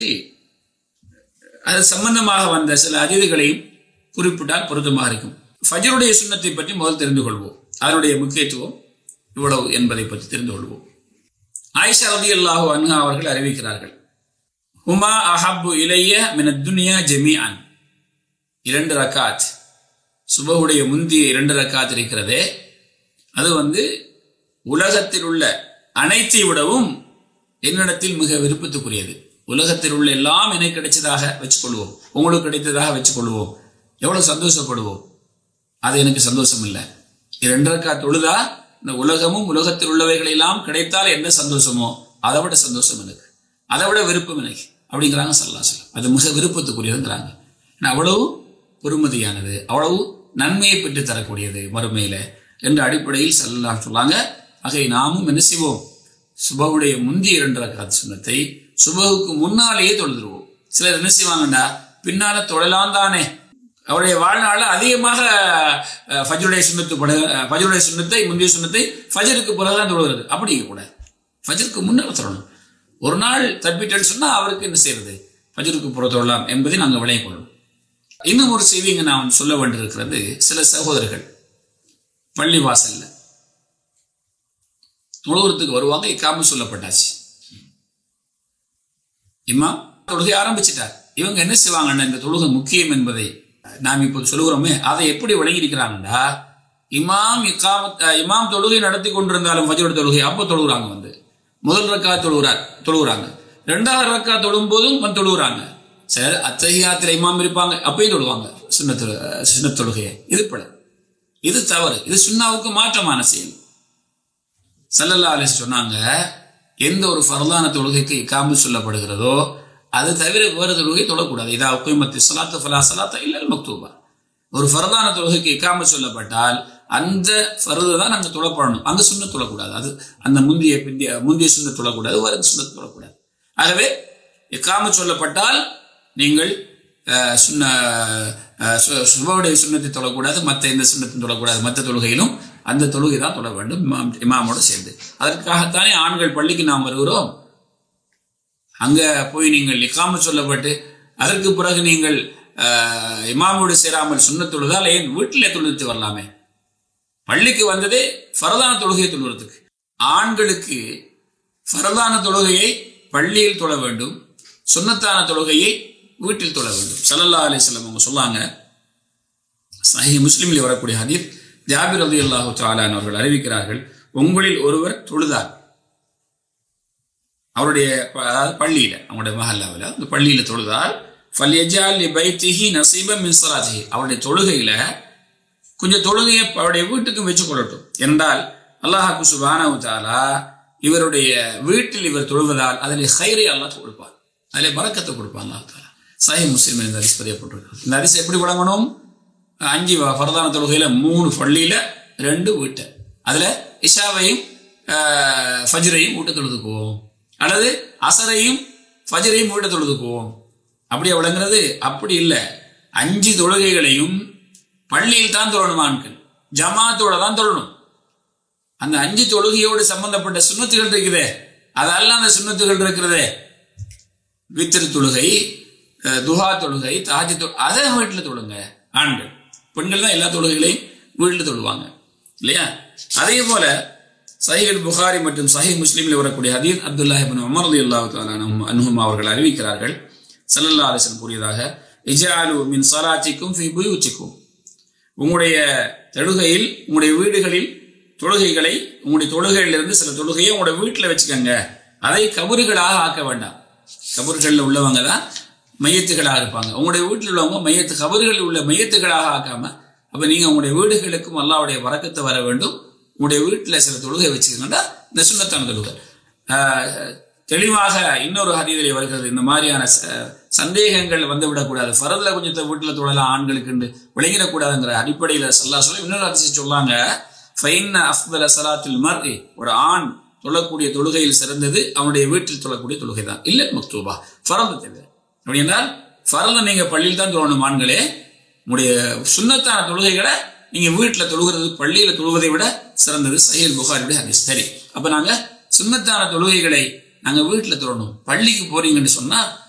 அது சம்பந்தமாக வந்த சில அதிதிகளையும் குறிப்பிட்டால் பொருத்தமாக இருக்கும் ஃபஜருடைய சுண்ணத்தை பற்றி முதல் தெரிந்து கொள்வோம் அதனுடைய முக்கியத்துவம் இவ்வளவு என்பதை பற்றி தெரிந்து கொள்வோம் ஆயிஷா ரதி அல்லாஹு அன்ஹா அவர்கள் அறிவிக்கிறார்கள் ஹுமா அஹப்பு இலைய மின துனியா ஜெமியான் இரண்டு ரக்காத் சுபகுடைய முந்திய இரண்டு ரக்காத் இருக்கிறதே அது வந்து உலகத்தில் உள்ள அனைத்தை விடவும் என்னிடத்தில் மிக விருப்பத்துக்குரியது உலகத்தில் உள்ள எல்லாம் எனக்கு கிடைச்சதாக வச்சுக்கொள்வோம் உங்களுக்கு கிடைத்ததாக வச்சுக்கொள்வோம் எவ்வளவு சந்தோஷப்படுவோம் அது எனக்கு சந்தோஷம் இல்லை இரண்டு ரக்கா தொழுதா இந்த உலகமும் உலகத்தில் உள்ளவைகள் எல்லாம் கிடைத்தால் என்ன சந்தோஷமோ அதை விட சந்தோஷம் எனக்கு அதை விட விருப்பம் எனக்கு அப்படிங்கிறாங்க சொல்லலாம் சொல்ல அது மிக விருப்பத்துக்குரியதுங்கிறாங்க ஏன்னா அவ்வளவு பொறுமதியானது அவ்வளவு நன்மையை பெற்று தரக்கூடியது மறுமையில என்ற அடிப்படையில் சொல்லலாம் சொல்லாங்க ஆகை நாமும் என்ன செய்வோம் சுபகுடைய முந்தைய இரண்டு ரக்காத் சுண்ணத்தை சுபகுக்கு முன்னாலேயே தொழுதுருவோம் சிலர் என்ன செய்வாங்கண்டா பின்னால தொழலாம் தானே அவருடைய வாழ்நாள் அதிகமாக அஹ், ஃபஜ்ருடைய சுண்ணத்து பட ஃபஜ்ருடைய சுண்ணத்தை முந்தைய சுண்ணத்தை ஃபஜருக்கு பிறகுதான் தொழுகிறது அப்படி கூடாது ஃபஜருக்கு முன்னால் தொழணும் ஒரு நாள் தப்பிட்டேன்னு சொன்னா அவருக்கு என்ன செய்யறது ஃபஜருக்கு புற தொழலாம் என்பதை நாங்கள் விளைய கொள்ளும் இன்னும் ஒரு செய்தி இங்க நான் சொல்ல வேண்டியிருக்கிறது சில சகோதரர்கள் பள்ளி வாசல்ல தொழுகிறதுக்கு வருவாங்க இக்காம சொல்லப்பட்டாச்சு இம்மா தொழுகை ஆரம்பிச்சிட்டார் இவங்க என்ன செய்வாங்கன்னா இந்த தொழுகை முக்கியம் என்பதை நாம் இப்போது சொல்லுகிறோமே அதை எப்படி விளங்கியிருக்கிறாங்கன்னா இமாம் இக்காமத் அஹ், இமாம் தொழுகை நடத்தி கொண்டிருந்தாலும் ஃபஜ்ருடைய தொழுகை அப்போ தொழுகிறாங்க வந்து முதல் ரக்கா தொழுகிறார் தொழுகிறாங்க ரெண்டாவது ரக்கா தொழும் போதும் வந்து தொழுகிறாங்க சரி அத்தகையாத்திர இமாம் இருப்பாங்க அப்பயும் தொழுவாங்க சின்ன தொழு சின்ன தொழுகையை இது பிழை இது தவறு இது சுண்ணாவுக்கு மாற்றமான செயல் சல்லல்லா அலிஸ் சொன்னாங்க எந்த ஒரு ஃபர்லான தொழுகைக்கு இக்காமு சொல்லப்படுகிறதோ அது தவிர வேறு தொழுகை தொழக்கூடாது இதா உக்கைமத்தி சலாத்து ஃபலா சலாத்தா இல்லல் மக்தூபா ஒரு ஃபர்லான தொழுகைக்கு இக்காம சொல்லப்பட்டால் அந்த ஃபர்து தான் அங்கே தொழப்படணும் அங்கே சுண்ண தொழக்கூடாது அது அந்த முந்தைய பிந்திய முந்தைய சுண்ண தொழக்கூடாது வேறு சுண்ண தொழக்கூடாது ஆகவே இக்காம சொல்லப்பட்டால் நீங்கள் அஹ், சுண்ண அஹ், சு- சுபவுடைய சுண்ணத்தை தொழக்கூடாது மற்ற எந்த சுண்ணத்தையும் தொழக்கூடாது மற்ற தொழுகையிலும் அந்த தொழுகை தான் தொழ வேண்டும் இமாம் இமாமோடு சேர்ந்து அதற்காகத்தானே ஆண்கள் பள்ளிக்கு நாம் வருகிறோம் அங்க போய் நீங்கள் இக்காம சொல்லப்பட்டு அதற்கு பிறகு நீங்கள் அஹ், இமாமோடு சேராமல் சுண்ண தொழுதால் ஏன் வீட்டிலே தொழுது வரலாமே பள்ளிக்கு வந்ததே ஃபரதான தொழுகையை தொழுகிறதுக்கு ஆண்களுக்கு ஃபரதான தொழுகையை பள்ளியில் தொழ வேண்டும் சுன்னத்தான தொழுகையை வீட்டில் தொழ வேண்டும் ஸல்லல்லாஹு அலைஹி வஸல்லம் அவங்க சொல்லாங்க சஹி முஸ்லிமில் வரக்கூடிய ஹதீஸ் ஜாபிர் ரதி அல்லாஹு தாலான் அவர்கள் அறிவிக்கிறார்கள் உங்களில் ஒருவர் தொழுதார் அவருடைய ப- அதாவது பள்ளியில அவங்களுடைய மஹல்லாவில் அந்த பள்ளியில தொழுதால் ஃபல்யஜால் லி பைத்திஹி நசீபம் மின் ஸலாத்திஹி அவருடைய தொழுகையில கொஞ்சம் தொழுகையை அவருடைய வீட்டுக்கும் வச்சு கொள்ளட்டும் என்றால் அல்லாஹாக்கு சுபானவு தாலா இவருடைய வீட்டில் இவர் தொழுவதால் அதில் ஹைரை அல்லாஹ் கொடுப்பார் அதில் பறக்கத்தை கொடுப்பான் அல்லாஹ் தாலா சஹி முஸ்லிம் இந்த அரிசி பதியப்பட்டிருக்கு இந்த அரிசி எப்படி வழங்கணும் அஞ்சு வ- ஃபர்தான தொழுகையில மூணு பள்ளியில ரெண்டு வீட்டை அதுல இஷாவையும் ஆஹ், ஃபஜ்ரையும் வீட்டை தொழுதுக்குவோம் அல்லது அசரையும் ஃபஜ்ரையும் வீட்டை தொழுதுக்குவோம் அப்படியா விளங்குறது அப்படி இல்லை அஞ்சு தொழுகைகளையும் பள்ளியில் தான் தொழணும் ஆண்கள் ஜமாத்தோட தான் தொழணும் அந்த அஞ்சு தொழுகையோடு சம்பந்தப்பட்ட சுண்ணத்துகள் இருக்குதே அதெல்லாம் அந்த சுண்ணத்துகள் இருக்கிறதே வித்திரு தொழுகை அஹ், துஹா தொழுகை தாஜி தொழு அதை வீட்டில் தொழுங்க ஆண்கள் பெண்கள் தான் எல்லா தொழுகைகளையும் வீட்டில் தொழுவாங்க இல்லையா அதே போல சஹீல் புகாரி மற்றும் சஹி முஸ்லீமில் வரக்கூடிய ஹதீர் அப்துல்லாஹ் இப்னு உமர் ரலியல்லாஹு தஆலா அன்ஹும் அன்ஹும் அவர்கள் அறிவிக்கிறார்கள் ஸல்லல்லாஹு அலைஹி வஸல்லம் கூறியதாக இஜாலு மின் ஸலாத்திக்கும் ஃபீ புயூத்திக்கும் உங்களுடைய தொழுகையில் உங்களுடைய வீடுகளில் தொழுகைகளை உங்களுடைய தொழுகையிலிருந்து சில தொழுகையை உங்களுடைய வீட்டில் வச்சுக்கோங்க அதை கபறுகளாக ஆக்க வேண்டாம் கபறுகளில் உள்ளவங்க தான் மையத்துகளாக இருப்பாங்க உங்களுடைய வீட்டில் உள்ளவங்க மையத்து கபறுகளில் உள்ள மையத்துகளாக ஆக்காம அப்ப நீங்க உங்களுடைய வீடுகளுக்கும் அல்லாவுடைய வரக்கத்தை வர வேண்டும் உங்களுடைய வீட்டில் சில தொழுகை வச்சுக்கோங்கன்னா இந்த சுண்ணத்தான தொழுகை ஆஹ், தெளிவாக இன்னொரு ஹதீதிலே வருகிறது இந்த மாதிரியான ச- சந்தேகங்கள் வந்து விடக்கூடாது ஃபரதுல கொஞ்சத்தை வீட்டில் தொழலாம் ஆண்களுக்கு விளங்கிடக்கூடாதுங்கிற அடிப்படையில் சல்லா சொல்லி இன்னொரு அதிசயம் சொல்லாங்க ஃபைன் அஃப்தல சலாத்துல் மர்இ ஒரு ஆண் தொழக்கூடிய தொழுகையில் சிறந்தது அவனுடைய வீட்டில் தொழக்கூடிய தொழுகை தான் இல்லை மக்தூபா ஃபரது தவிர அப்படி என்றால் ஃபரல நீங்க பள்ளியில் தான் தொழணும் ஆண்களே உங்களுடைய சுண்ணத்தான தொழுகைகளை நீங்க வீட்டில் தொழுகிறது பள்ளியில தொழுவதை விட சிறந்தது சஹீல் புகாரியுடைய ஹதீஸ் சரி அப்ப நாங்க சுண்ணத்தான தொழுகைகளை நாங்க வீட்டில் தொழணும் பள்ளிக்கு போறீங்கன்னு சொன்னா